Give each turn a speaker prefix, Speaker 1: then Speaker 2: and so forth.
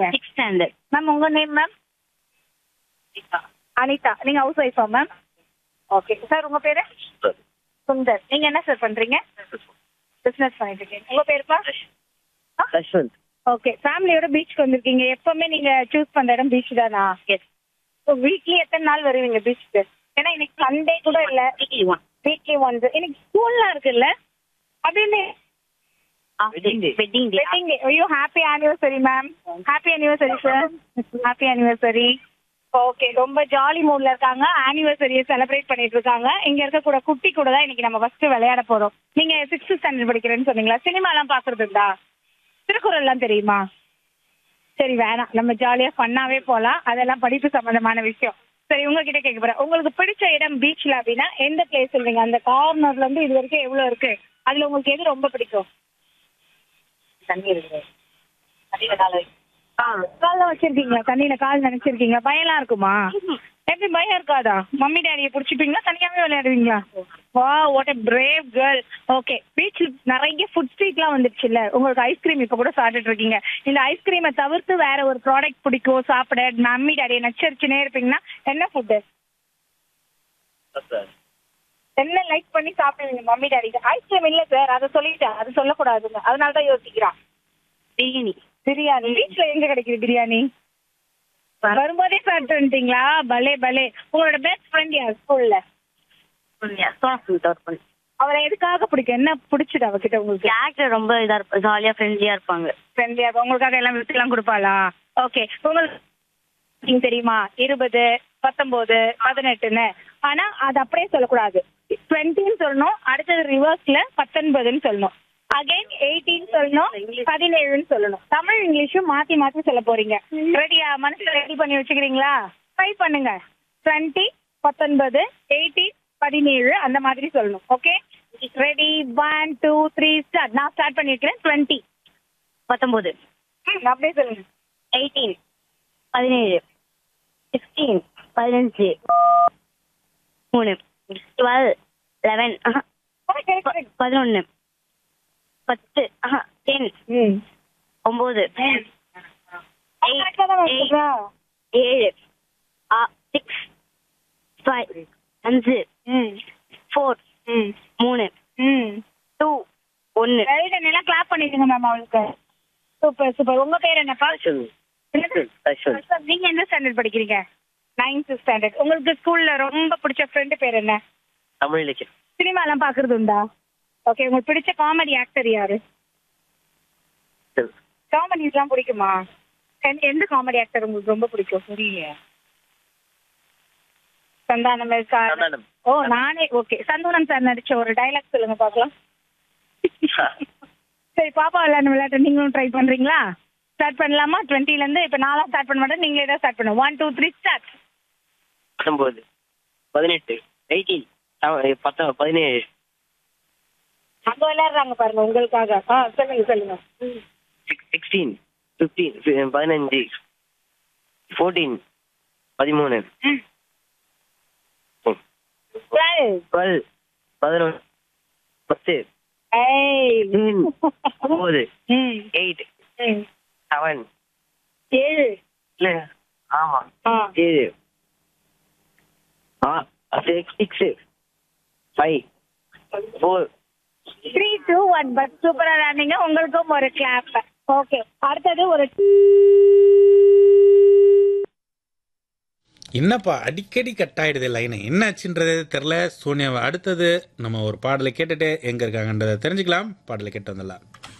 Speaker 1: படிக்கிறீங்க
Speaker 2: six standard
Speaker 1: ma'am உங்க name ma'am Anitha நீங்க ஹவுஸ் ஒய்ஃபா மேம் ஓகே சார் உங்க பேரு சுந்தர் நீங்க என்ன சார் பண்றீங்க பிசினஸ் பண்ணிட்டு இருக்கீங்க உங்க பேருப்பா
Speaker 2: யஷ்வந்த்
Speaker 1: ஓகே ஃபேமிலியோட பீச்சுக்கு வந்திருக்கீங்க எப்பவுமே நீங்க சூஸ் பண்ற இடம் பீச் தானா
Speaker 2: எஸ்
Speaker 1: ஸோ வீக்லி எத்தனை நாள் வருவீங்க பீச்சுக்கு ஏன்னா இன்னைக்கு சண்டே கூட இல்ல
Speaker 2: வீக்லி ஒன்
Speaker 1: வீக்லி ஒன்ஸ் இன்னைக்கு ஸ்கூல்லாம் இருக்குல்ல அப்படின்னு
Speaker 2: wedding day wedding day
Speaker 1: wedding day ஐயோ happy anniversary ma'am happy anniversary sir happy anniversary okay ரொம்ப ஜாலி மூட்ல இருக்காங்க ஆனிவர்சரியை செலிப்ரேட் பண்ணிட்டு இருக்காங்க இங்க இருக்க கூட குட்டி கூட தான் இன்னைக்கு நம்ம ஃபர்ஸ்ட் விளையாட போறோம் நீங்க சிக்ஸ்த் ஸ்டாண்டர்ட் படிக்கிறேன்னு சொன்னீங்களா சினிமா எல்லாம் பாக்குறது இருந்தா திருக்குறள் எல்லாம் தெரியுமா சரி வேணாம் நம்ம ஜாலியா ஃபன்னாவே போலாம் அதெல்லாம் படிப்பு சம்பந்தமான விஷயம் சரி உங்ககிட்ட கேட்க போறேன் உங்களுக்கு பிடிச்ச இடம் பீச்ல அப்படின்னா எந்த பிளேஸ் சொல்றீங்க அந்த கார்னர்ல இருந்து இது வரைக்கும் எவ்வளவு இருக்கு அதுல உங்களுக்கு எது ரொம்ப பிடிக்கும்
Speaker 2: தண்ணி இருக்கு அதிக நாள்
Speaker 1: கால்லாம் வச்சிருக்கீங்களா தண்ணியில கால் நினைச்சிருக்கீங்களா பயம்லாம் இருக்குமா எப்படி பயம் இருக்காதா மம்மி டேடியை புடிச்சுப்பீங்களா தனியாவே விளையாடுவீங்களா வா what a brave girl okay பீச்ல நிறைய ஃபுட் ஸ்ட்ரீட்லாம் வந்துருச்சுல்ல உங்களுக்கு ஐஸ்கிரீம் இப்ப கூட சாப்பிட்டுட்டு இருக்கீங்க இந்த ஐஸ்கிரீமை தவிர்த்து வேற ஒரு ப்ராடக்ட் பிடிக்கும் சாப்பிட மம்மி டேடியை நச்சரிச்சுனே இருப்பீங்கன்னா என்ன ஃபுட்டு என்ன லைக் பண்ணி சாப்பிடுவீங்க மம்மி டாடி ஐஸ்கிரீம் இல்ல சார் அதை சொல்லிட்டேன் அது சொல்லக்கூடாதுங்க அதனால தான் யோசிக்கிறான்
Speaker 2: பிரியாணி
Speaker 1: பிரியாணி வீட்ல எங்க கிடைக்குது பிரியாணி வரும்போதே சாப்பிட்டு வந்துட்டீங்களா பலே பலே உங்களோட பெஸ்ட் ஃப்ரெண்ட் யார் ஸ்கூல்ல
Speaker 2: சோனா ஒர்க் பண்ணி
Speaker 1: அவரை எதுக்காக பிடிக்கும் என்ன பிடிச்சது அவகிட்ட உங்களுக்கு
Speaker 2: கேரக்டர் ரொம்ப இதா இருப்பா ஜாலியா ஃப்ரெண்ட்லியா இருப்பாங்க
Speaker 1: ஃப்ரெண்ட்லியா உங்களுக்காக எல்லாம் விட்டு எல்லாம் கொடுப்பாளா ஓகே உங்களுக்கு நீங்க தெரியுமா இருபது பத்தொன்பது பதினெட்டுன்னு ஆனா அது அப்படியே சொல்லக்கூடாது டுவெண்ட்டின்னு சொல்லணும் அடுத்தது ரிவர்ஸ்ல பத்தொன்பதுன்னு சொல்லணும் அகைன் எயிட்டீன் சொல்லணும் பதினேழுன்னு சொல்லணும் தமிழ் இங்கிலீஷும் மாத்தி மாத்தி சொல்ல போறீங்க ரெடியா மனசுல ரெடி பண்ணி வச்சுக்கிறீங்களா ட்ரை பண்ணுங்க டுவெண்ட்டி பத்தொன்பது எயிட்டீன் பதினேழு அந்த மாதிரி சொல்லணும் okay ready one two three start நான் ஸ்டார்ட் பண்ணிருக்கிறேன் டுவெண்ட்டி
Speaker 2: பத்தொன்பது
Speaker 1: அப்படியே சொல்லுங்க
Speaker 2: எயிட்டீன் பதினேழு சிக்ஸ்டீன் பதினஞ்சு மூணு டுவெல் லெவன் பதினொன்று பத்து டென்
Speaker 1: ம்
Speaker 2: ஒம்பது
Speaker 1: கரெக்டா தான் வச்சிருக்கா?
Speaker 2: ஏழு சிக்ஸ் ஃபைவ் அஞ்சு
Speaker 1: ம்
Speaker 2: ஃபோர்
Speaker 1: ம்
Speaker 2: மூணு
Speaker 1: ம்
Speaker 2: டூ ஒன்று
Speaker 1: வெல் டன் எல்லாம் கிளாப் பண்ணிடுங்க மேம் அவளுக்கு சூப்பர் சூப்பர் உங்க பேர் என்னப்பா நீங்க எந்த ஸ்டாண்டர்ட் படிக்கிறீங்க நைன்த் ஸ்டாண்டர்ட் உங்களுக்கு ஸ்கூல்ல ரொம்ப பிடிச்ச ஃப்ரெண்டு பேர் என்ன
Speaker 3: தமிழ் இலக்கியம்
Speaker 1: சினிமா எல்லாம் பாக்குறது உண்டா ஓகே உங்களுக்கு பிடிச்ச காமெடி ஆக்டர் யாரு காமெடிஸ் எல்லாம் பிடிக்குமா எந்த- எந்த காமெடி ஆக்டர் உங்களுக்கு ரொம்ப பிடிக்கும் புரியல சந்தானம் இருக்கா
Speaker 3: சந்தானம்.
Speaker 1: ஓ நானே ஓகே சந்தானம் சார் நடிச்ச ஒரு டைலாக் சொல்லுங்க பாக்கலாம் சரி பாப்பா விளையாண்டு விளையாட்டு நீங்களும் ட்ரை பண்றீங்களா ஸ்டார்ட் பண்ணலாமா டுவெண்ட்டில இருந்து இப்ப நாளா ஸ்டார்ட் பண்ண மாட்டேன் நீங்களே தான் ஸ்டார்ட் பண்ணுங்க ஒன் டூ த்ரீ ஸ்டார்ட்
Speaker 3: பத்தொன்பது பதினெட்டு எயிட்டீன் பத்த பதினேழு
Speaker 1: அங்க விளையாடுறாங்க பாருங்க உங்களுக்காக ஆ சொல்லுங்க சொல்லுங்க
Speaker 3: சிக்ஸ்டீன் ஃபிஃப்டீன் பதினஞ்சு ஃபோர்டீன் பதிமூணு
Speaker 1: ம். Twelve.
Speaker 3: டுவெல் பதினொன்று பத்து
Speaker 1: ஏய்.
Speaker 3: ம். ஒம்பது
Speaker 1: ம்.
Speaker 3: எயிட்
Speaker 1: ம்.
Speaker 3: செவன்
Speaker 1: ஏழு
Speaker 3: இல்லை ஆமாம்
Speaker 1: ஆ.
Speaker 3: ஏழு ஆ six six five four
Speaker 1: three two one but சூப்பரா விளையாடுங்க உங்களுக்கும் ஒரு கிளாப் ஓகே அடுத்தது ஒரு
Speaker 4: என்னப்பா அடிக்கடி கட் ஆயிடுது லைனு என்னாச்சுன்றதே தெரில சோனியாவை அடுத்தது நம்ம ஒரு பாடலை கேட்டுட்டு எங்க இருக்காங்கன்றதை தெரிஞ்சுக்கலாம் பாடலை கேட்டு வந்துடலாம்